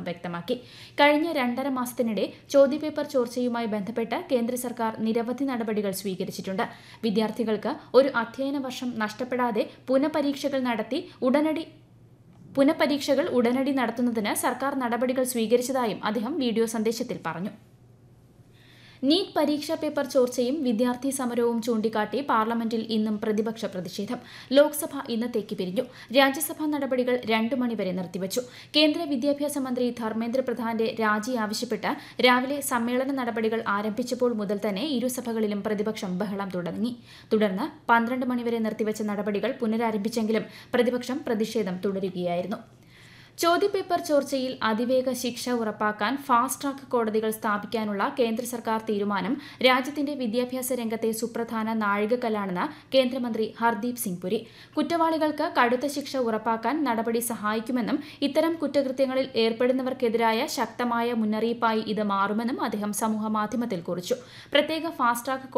വ്യക്തമാക്കി കഴിഞ്ഞ രണ്ടര മാസത്തിനിടെ ചോദ്യപേപ്പർ ചോർച്ചയുമായി ബന്ധപ്പെട്ട് കേന്ദ്ര സർക്കാർ നിരവധി നടപടികൾ സ്വീകരിച്ചിട്ടുണ്ട് വിദ്യാർത്ഥികൾക്ക് ഒരു അധ്യയന വർഷം നഷ്ടപ്പെടാതെ പുനഃപരീക്ഷകൾ നടത്തി ഉടനടി പുനഃപരീക്ഷകൾ ഉടനടി നടത്തുന്നതിന് സർക്കാർ നടപടികൾ സ്വീകരിച്ചതായും അദ്ദേഹം വീഡിയോ സന്ദേശത്തിൽ പറഞ്ഞു നീറ്റ് പരീക്ഷാ പേപ്പർ ചോർച്ചയും വിദ്യാർത്ഥി സമരവും ചൂണ്ടിക്കാട്ടി പാർലമെന്റിൽ ഇന്നും പ്രതിപക്ഷ പ്രതിഷേധം ലോക്സഭ ഇന്നത്തേക്ക് പിരിഞ്ഞു രാജ്യസഭാ നടപടികൾ രണ്ടു മണിവരെ നിർത്തിവച്ചു കേന്ദ്ര വിദ്യാഭ്യാസ മന്ത്രി ധർമ്മേന്ദ്ര പ്രധാന്റെ രാജി ആവശ്യപ്പെട്ട് രാവിലെ സമ്മേളന നടപടികൾ ആരംഭിച്ചപ്പോൾ മുതൽ തന്നെ ഇരുസഭകളിലും പ്രതിപക്ഷം ബഹളം തുടങ്ങി തുടർന്ന് പന്ത്രണ്ട് മണിവരെ നിർത്തിവച്ച നടപടികൾ പുനരാരംഭിച്ചെങ്കിലും പ്രതിപക്ഷം പ്രതിഷേധം തുടരുകയായിരുന്നു ചോദ്യപേപ്പർ ചോർച്ചയിൽ അതിവേഗ ശിക്ഷ ഉറപ്പാക്കാൻ ഫാസ്റ്റ് ട്രാക്ക് കോടതികൾ സ്ഥാപിക്കാനുള്ള കേന്ദ്ര സർക്കാർ തീരുമാനം രാജ്യത്തിന്റെ വിദ്യാഭ്യാസ രംഗത്തെ സുപ്രധാന നാഴികക്കല്ലാണെന്ന് കേന്ദ്രമന്ത്രി ഹർദീപ് സിംഗ് പുരി കുറ്റവാളികൾക്ക് കടുത്ത ശിക്ഷ ഉറപ്പാക്കാൻ നടപടി സഹായിക്കുമെന്നും ഇത്തരം കുറ്റകൃത്യങ്ങളിൽ ഏർപ്പെടുന്നവർക്കെതിരായ ശക്തമായ മുന്നറിയിപ്പായി ഇത് മാറുമെന്നും അദ്ദേഹം സമൂഹമാധ്യമത്തിൽ കുറിച്ചു പ്രത്യേക ഫാസ്റ്റ് ട്രാക്ക്